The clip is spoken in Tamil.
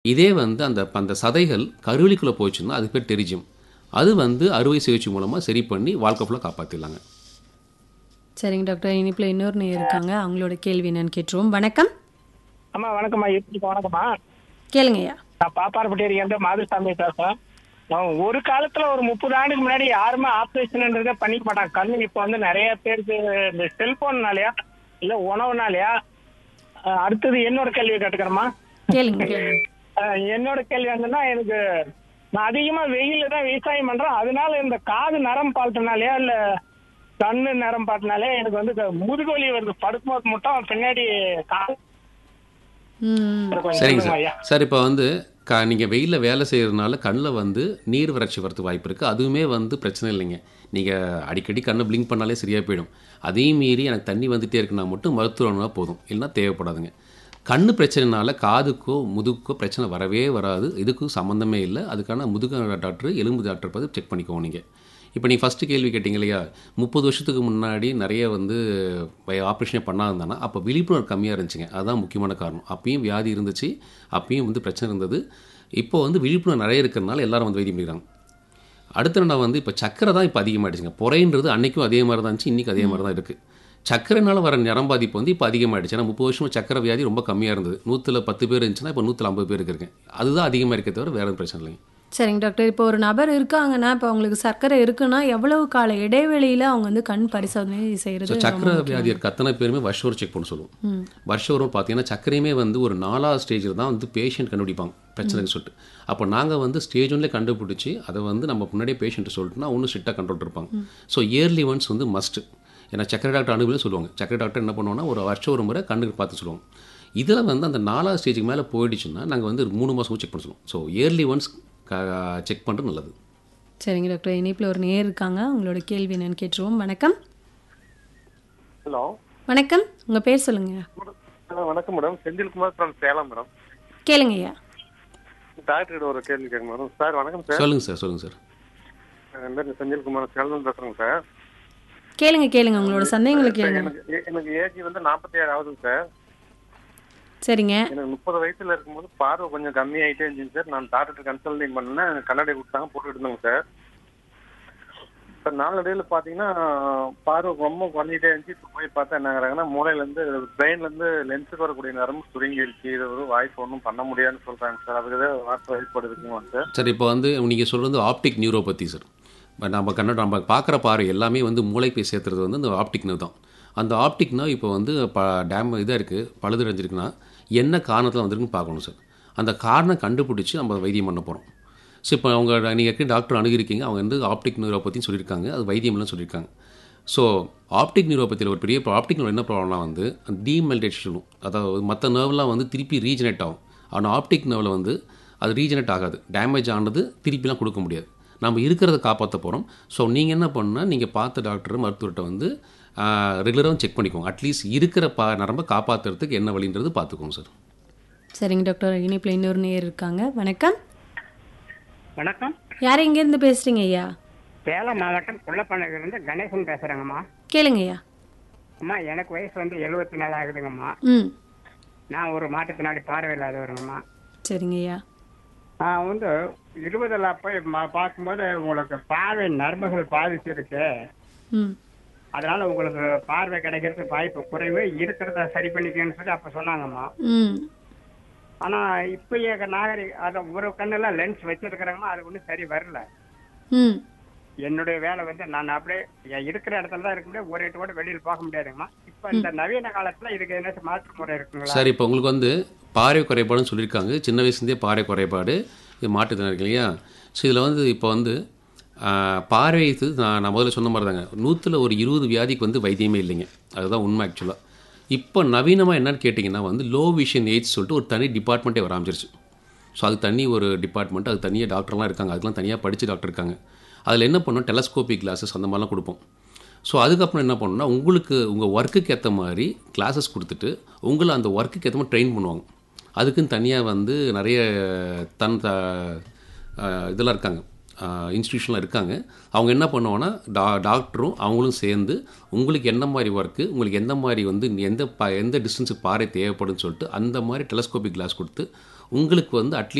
இதே வந்து அந்த அந்த சதைகள் கருவலிக்குள்ளே போச்சுன்னா அதுக்கு பேர் டெரிஜியம் அது வந்து அறுவை சிகிச்சை மூலமாக சரி பண்ணி வாழ்க்கை ஃபுல்லாக காப்பாற்றிடலாங்க சரிங்க டாக்டர் இனிப்பில் இன்னொரு நேர் இருக்காங்க அவங்களோட கேள்வி என்னன்னு கேட்டுருவோம் வணக்கம் அம்மா வணக்கம்மா எப்படி வணக்கம்மா கேளுங்கய்யா நான் பாப்பாரப்பட்டியிலேருந்து மாதுசாமி பேசுறேன் நான் ஒரு காலத்துல ஒரு முப்பது ஆண்டுக்கு முன்னாடி யாருமே ஆப்ரேஷன்ன்றதே பண்ணிக்க மாட்டாங்க கண்ணு இப்போ வந்து நிறைய பேருக்கு இந்த செல்போன்னாலயா இல்ல உணவுனாலயா அஹ் அடுத்தது என்னோட கேள்வி கேட்டுக்கிறேம்மா கேளுங்க கேளுங்க அஹ் என்னோட கேள்வி என்னன்னா எனக்கு நான் அதிகமா வெயில தான் விவசாயம் பண்றேன் அதனால இந்த காது நரம் பாட்டுனாலயா இல்ல கண்ணு நரம் பாட்டுனாலே எனக்கு வந்து இந்த முதுகு வலி வருது படுக்கும்போது மட்டும் பின்னாடி காது ம் கொஞ்சம் சரிங்க சொல்லுங்க சார் ஐயா சார் இப்போ வந்து க நீங்கள் வெயிலில் வேலை செய்கிறதுனால கண்ணில் வந்து நீர் வறட்சி வரதுக்கு வாய்ப்பு இருக்குது அதுவுமே வந்து பிரச்சனை இல்லைங்க நீங்கள் அடிக்கடி கண்ணை blink பண்ணாலே சரியாக போயிடும் அதையும் மீறி எனக்கு தண்ணி வந்துட்டே இருக்குன்னா மட்டும் மருத்துவம்னா போதும் இல்லைன்னா தேவைப்படாதுங்க கண்ணு பிரச்சனைனால காதுக்கோ முதுகுக்கோ பிரச்சனை வரவே வராது இதுக்கும் சம்மந்தமே இல்லை அதுக்கான முதுகு டாக்டர் எலும்பு டாக்டர் பார்த்து செக் பண்ணிக்கோங்க நீங்கள் இப்போ நீங்கள் ஃபஸ்ட்டு கேள்வி கேட்டீங்க இல்லையா முப்பது வருஷத்துக்கு முன்னாடி நிறைய வந்து ஆப்ரேஷனே பண்ணாதுந்தானா அப்போ விழிப்புணர்வு கம்மியாக இருந்துச்சுங்க அதுதான் முக்கியமான காரணம் அப்பயும் வியாதி இருந்துச்சு அப்பயும் வந்து பிரச்சனை இருந்தது இப்போ வந்து விழிப்புணர்வு நிறைய இருக்கிறதுனால எல்லாரும் வந்து வைத்தியம் பண்ணிக்கிறாங்க அடுத்த நான் வந்து இப்போ சக்கரை தான் இப்போ அதிகமாகிடுச்சுங்க புறைன்றது அன்றைக்கும் அதே மாதிரி தான் இருந்துச்சு இன்றைக்கும் அதே மாதிரி தான் இருக்குது சக்கரைனால வர நரம்பாதிப்பு வந்து இப்போ அதிகமாகிடுச்சு ஏன்னா முப்பது வருஷமா சக்கரை வியாதி ரொம்ப கம்மியாக இருந்தது நூற்றில் பத்து பேர் இருந்துச்சுன்னா இப்போ நூற்றில் ஐம்பது பேருக்கு இருக்கேன் அதுதான் அதிகமாக இருக்கே தவிர வேறு எதுவும் பிரச்சனை இல்லைங்க சரிங்க டாக்டர் இப்போ ஒரு நபர் இருக்காங்கன்னா இப்போ அவங்களுக்கு சர்க்கரை இருக்குன்னா எவ்வளவு கால இடைவெளியில் அவங்க வந்து கண் பரிசோதனை ஸோ செய்கிறது சக்கரை வியாதி இருக்க அத்தனை பேருமே வருஷம் ஒரு செக் பண்ண சொல்லுவோம் வருஷம் ஒரு பார்த்தீங்கன்னா சக்கரையுமே வந்து ஒரு நாலாவது ஸ்டேஜில் தான் வந்து பேஷண்ட் கண்டுபிடிப்பாங்க பிரச்சனைன்னு சொல்லிட்டு அப்போ நாங்கள் வந்து ஸ்டேஜ் ஒன்லேயே கண்டுபிடிச்சி அதை வந்து நம்ம முன்னாடியே பேஷண்ட்டு சொல்லிட்டுனா ஒன்றும் ஸ்ட்ரிக்டாக கண்ட்ரோல் இருப்பாங்க ஸோ இயர்லி ஒன்ஸ் வந்து மஸ்ட்டு ஏன்னா சக்கரை டாக்டர் அனுபவம் சொல்லுவாங்க சக்கரை டாக்டர் என்ன பண்ணுவோம்னா ஒரு வருஷம் ஒரு முறை கண்ணுக்கு பார்த்து சொல்லுவாங்க இதில் வந்து அந்த நாலாவது ஸ்டேஜுக்கு மேலே போயிடுச்சுன்னா நாங்கள் வந்து ஒரு மூணு மாதமும் செக் பண்ண சொல்லுவோம் ஸோ இயர்லி ஒன்ஸ் செக் பண்ணுறது நல்லது சரிங்க டாக்டர் இனிப்பில் ஒரு நேர் இருக்காங்க அவங்களோட கேள்வி என்னன்னு கேட்டுருவோம் வணக்கம் ஹலோ வணக்கம் உங்கள் பேர் சொல்லுங்க ஹலோ வணக்கம் madam Senthilkumar from Salem madam கேளுங்கய்யா டாக்டர் ஒரு கேள்வி கேட்க மேடம் சார் வணக்கம் சார் சொல்லுங்கள் சார் சொல்லுங்கள் சார் என் பேர் செந்தில்குமார் சேலம் பேசுறேங்க சார் கேளுங்க கேளுங்க உங்களோட சந்தேகங்களை கேளுங்க எனக்கு ஏ- எனக்கு ஏஜ் வந்து நாற்பத்தி ஏழு ஆகுதுங்க சார் சரிங்க எனக்கு முப்பது வயசுல இருக்கும்போது பார்வை கொஞ்சம் கம்மியாயிட்டே இருந்துச்சு சார் நான் டாக்டர் கன்சல்டிங் பண்ணேன் கண்ணாடி கொடுத்தாங்க போட்டுட்டு இருந்தேங்க சார் இப்போ நாளடைவில் பார்த்தீங்கன்னா பார்வை ரொம்ப குறைஞ்சிட்டே இருந்துச்சு இப்போ போய் பார்த்தா என்னங்கிறாங்கன்னா மூளையிலேருந்து பிரெயின்லேருந்து லென்ஸுக்கு வரக்கூடிய நரம்பு சுருங்கிடுச்சு இது ஒரு வாய்ப்பு ஒன்றும் பண்ண முடியாதுன்னு சொல்கிறாங்க சார் அதுக்கு ஏதாவது வாய்ப்பு ஏற்படுதுங்களா சார் சார் இப்போ வந்து நீங்கள் சொல்கிறது ஆப்டிக் நியூரோபதி சார் இப்போ நம்ம கண்ணோட நம்ம பார்க்குற பார்வை எல்லாமே வந்து மூளை போய் சேர்த்துறது வந்து இந்த ஆப்டிக் நர்வ் தான் அந்த ஆப்டிக் நர்வ் இப்போ வந்து ப டேம் இதாக இருக்குது பழுதடைஞ்சிருக்குன்னா என்ன காரணத்தில் வந்திருக்குன்னு பார்க்கணும் சார் அந்த காரணம் கண்டுபிடிச்சி நம்ம வைத்தியம் பண்ண போகிறோம் ஸோ இப்போ அவங்க நீங்கள் டாக்டர் அணுகிருக்கீங்க அவங்க வந்து ஆப்டிக் நியூரோபத்தின்னு சொல்லியிருக்காங்க அது வைத்தியம்லாம் சொல்லியிருக்காங்க ஸோ ஆப்டிக் நியூரோபதியில் ஒரு பெரிய ஆப்டிக் நர்வ் என்ன ப்ராப்ளம்னா வந்து டீமெல்டேஷன் சொல்லுவோம் அதாவது மற்ற நர்வ்லாம் வந்து திருப்பி ரீஜெனரேட் ஆகும் ஆனால் ஆப்டிக் நர்வில் வந்து அது ரீஜெனரேட் ஆகாது டேமேஜ் ஆனது திருப்பிலாம் கொடுக்க முடியாது நம்ம இருக்கிறத காப்பாற்ற போகிறோம் ஸோ நீங்கள் என்ன பண்ணால் நீங்கள் பார்த்த டாக்டர் மருத்துவர்கிட்ட வந்து ரெகுலராக செக் பண்ணிக்கோங்க அட்லீஸ்ட் இருக்கிற பா நரம்பை காப்பாற்றுறதுக்கு என்ன வழின்றது பார்த்துக்கோங்க சார் சரிங்க டாக்டர் இனிப்பில் இன்னொரு நேர் இருக்காங்க வணக்கம் வணக்கம் யார் எங்கேருந்து பேசுகிறீங்க ஐயா சேலம் மாவட்டம் குள்ளப்பண்ணையிலிருந்து கணேசன் பேசுறேங்கம்மா கேளுங்கய்யா அம்மா எனக்கு வயசு வந்து எழுபத்தி நாலு ஆகுதுங்கம்மா ம் நான் ஒரு மாற்றுத்திறனாளி பார்வை இல்லாதவருங்கம்மா சரிங்க ஐயா நான் வந்து இருபதுல போய் ம- பார்க்கும்போது உங்களுக்கு பார்வை நரம்புகள் பாதிச்சிருக்கு ம் அதனால உங்களுக்கு பார்வை கிடைக்கிறதுக்கு வாய்ப்பு குறைவு இருக்கிறத சரி பண்ணிக்கன்னு சொல்லி அப்ப சொன்னாங்கம்மா ம் ஆனா இப்ப எங்க நாகரிக அதை ஒரு கண்ணெல்லாம் லென்ஸ் வச்சிருக்கிறேங்கம்மா அது ஒன்றும் சரி வரல ம் என்னுடைய வேலை வந்து நான் அப்படியே என் இருக்கிற இடத்துல தான் இருக்க முடியாது ஒரு எட்டு கூட வெளியில் பார்க்க முடியாதுங்கம்மா இப்ப இந்த நவீன காலத்துல இதுக்கு என்ன மாற்று முறை இருக்குங்களா சார் இப்போ உங்களுக்கு வந்து பார்வை குறைபாடுன்னு சொல்லியிருக்காங்க சின்ன வயசுலேருந்தே பார்வை குறைபாடு இது மாற்றுத்திறன் இருக்கு இல்லையா ஸோ இதில் வந்து இப்போ வந்து ஆஹ், பார்வை இது நான் நான் முதல்ல சொன்ன மாதிரி தாங்க நூற்றில் ஒரு இருபது வியாதிக்கு வந்து வைத்தியமே இல்லைங்க அதுதான் உண்மை ஆக்சுவலாக இப்போ நவீனமாக என்னன்னு கேட்டிங்கன்னா வந்து லோ விஷன் ஏஜ் சொல்லிட்டு ஒரு தனி டிபார்ட்மெண்ட்டே வர ஆரம்பிச்சிருச்சு ஸோ அது தனி ஒரு டிபார்ட்மெண்ட் அது தனியாக டாக்டர்லாம் இருக்காங்க அதுக்கெலாம் தனியாக படித்த டாக்டர் இருக்காங்க அதில் என்ன பண்ணோம் டெலஸ்கோபிக் கிளாஸஸ் அந்த மாதிரிலாம் கொடுப்போம் ஸோ அதுக்கப்புறம் என்ன பண்ணணும்னா உங்களுக்கு உங்கள் ஒர்க்குக்கு ஏற்ற மாதிரி கிளாஸஸ் கொடுத்துட்டு உங்களை அந்த ஒர்க்குக்கு ஏற்ற மாதிரி ட்ரெயின் பண்ணுவாங்க அதுக்குன்னு தனியாக வந்து நிறைய தன் த அஹ், இதெல்லாம் இருக்காங்க இன்ஸ்டியூஷன்லாம் இருக்காங்க அவங்க என்ன பண்ணுவாங்கன்னா டா டாக்டரும் அவங்களும் சேர்ந்து உங்களுக்கு என்ன மாதிரி ஒர்க்கு உங்களுக்கு எந்த மாதிரி வந்து எந்த ப எந்த டிஸ்டன்ஸுக்கு பாறை தேவைப்படும்னு சொல்லிட்டு அந்த மாதிரி டெலஸ்கோபிக் கிளாஸ் கொடுத்து உங்களுக்கு வந்து அட்லீஸ்ட்